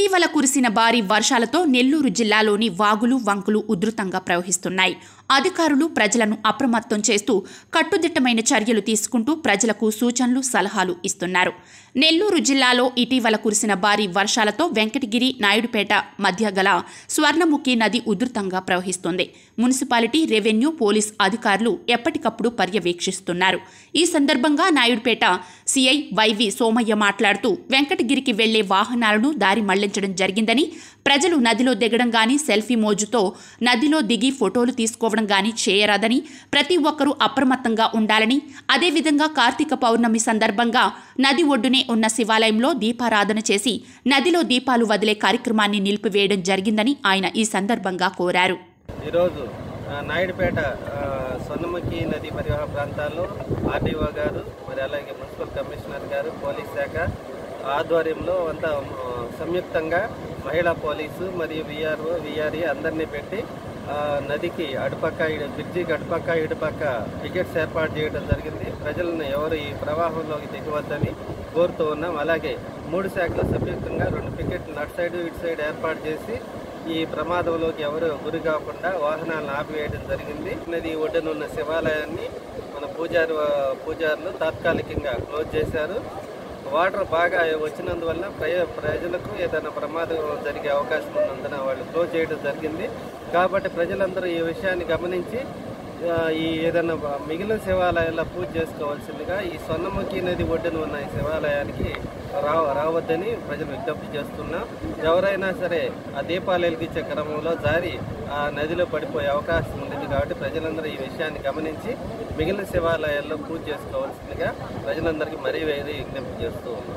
ఇటీవల కురిసిన భారీ వర్షాలతో నెల్లూరు జిల్లాలోని వాగులు వంకులు ఉధృతంగా ప్రవహిస్తున్నాయి అధికారులు ప్రజలను అప్రమత్తం చేస్తూ కట్టుదిట్టమైన చర్యలు తీసుకుంటూ ప్రజలకు సూచనలు సలహాలు ఇస్తున్నారు నెల్లూరు జిల్లాలో ఇటీవల కురిసిన భారీ వర్షాలతో వెంకటగిరి నాయుడుపేట మధ్య గల స్వర్ణముఖి నది ఉధృతంగా ప్రవహిస్తుంది మున్సిపాలిటీ రెవెన్యూ పోలీస్ అధికారులు ఎప్పటికప్పుడు పర్యవేక్షిస్తున్నారు ఈ సందర్భంగా నాయుడుపేట సిఐ వైవి సోమయ్య మాట్లాడుతూ వెంకటగిరికి వెళ్లే వాహనాలను దారి మళ్లించడం జరిగిందని ప్రజలు నదిలో దిగడం గాని సెల్ఫీ మోజుతో నదిలో దిగి ఫోటోలు తీసుకోవడం గాని చేయరాదని ప్రతి ఒక్కరూ అప్రమత్తంగా ఉండాలని అదేవిధంగా కార్తీక పౌర్ణమి సందర్భంగా నది ఒడ్డునే ఉన్న శివాలయంలో దీపారాధన చేసి నదిలో దీపాలు వదిలే కార్యక్రమాన్ని నిలిపివేయడం జరిగిందని ఆయన ఈ సందర్భంగా కోరారు ఈరోజు ఆ, నాయుడుపేట ఆ, స్వర్ణముఖి నది పరివాహ ప్రాంతాల్లో ఆర్డీఓ గారు మరి అలాగే మున్సిపల్ కమిషనర్ గారు పోలీస్ శాఖ ఆధ్వర్యంలో అంతా ఆ, సంయుక్తంగా మహిళా పోలీసు మరియు విఆర్ఓ విఆర్ఈ అందరినీ పెట్టి ఆ, నదికి అటుపక్క ఇటు- బ్రిడ్జికి అటుపక్క ఇటుపక్క టికెట్స్ ఏర్పాటు చేయడం జరిగింది ప్రజలను ఎవరు ఈ ప్రవాహంలోకి దిగవద్దని కోరుతూ ఉన్నాం అలాగే మూడు శాఖల సంయుక్తంగా రెండు టికెట్లు అటు సైడ్ ఇటు సైడ్ ఏర్పాటు చేసి ఈ ప్రమాదంలోకి ఎవరు గురి కాకుండా వాహనాలను ఆపివేయడం జరిగింది నది ఒడ్డునున్న శివాలయాన్ని మన పూజారి పూజారులు తాత్కాలికంగా క్లోజ్ చేశారు వాటర్ బాగా వచ్చినందువల్ల ప్రయ ప్రజలకు ఏదైనా ప్రమాదం జరిగే అవకాశం ఉన్నందున వాళ్ళు క్లోజ్ చేయడం జరిగింది కాబట్టి ప్రజలందరూ ఈ విషయాన్ని గమనించి ఆ, ఈ ఏదైనా మిగిలిన శివాలయాల్లో పూజ చేసుకోవాల్సిందిగా ఈ స్వర్ణముఖి నది ఒడ్డున ఉన్న ఈ శివాలయానికి రా రావద్దని ప్రజలు విజ్ఞప్తి చేస్తున్నాం ఎవరైనా సరే ఆ దీపాలు వెలిగించే క్రమంలో జారి ఆ నదిలో పడిపోయే అవకాశం ఉంది కాబట్టి ప్రజలందరూ ఈ విషయాన్ని గమనించి మిగిలిన శివాలయాల్లో పూజ చేసుకోవాల్సిందిగా ప్రజలందరికీ మరీ వేరే విజ్ఞప్తి చేస్తూ ఉన్నాం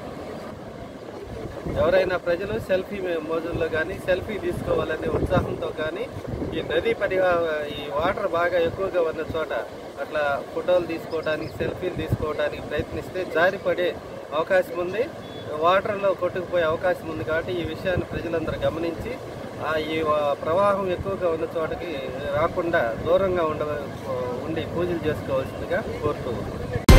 ఎవరైనా ప్రజలు సెల్ఫీ మోజుల్లో కానీ సెల్ఫీ తీసుకోవాలనే ఉత్సాహంతో కానీ ఈ నది పరిహా ఈ వాటర్ బాగా ఎక్కువగా ఉన్న చోట అట్లా ఫోటోలు తీసుకోవడానికి సెల్ఫీలు తీసుకోవడానికి ప్రయత్నిస్తే జారిపడే అవకాశం ఉంది వాటర్లో కొట్టుకుపోయే అవకాశం ఉంది కాబట్టి ఈ విషయాన్ని ప్రజలందరూ గమనించి ఆ ఈ వా- ప్రవాహం ఎక్కువగా ఉన్న చోటకి రాకుండా దూరంగా ఉండ ఉండి పూజలు చేసుకోవాల్సిందిగా కోరుతూ ఉన్నాం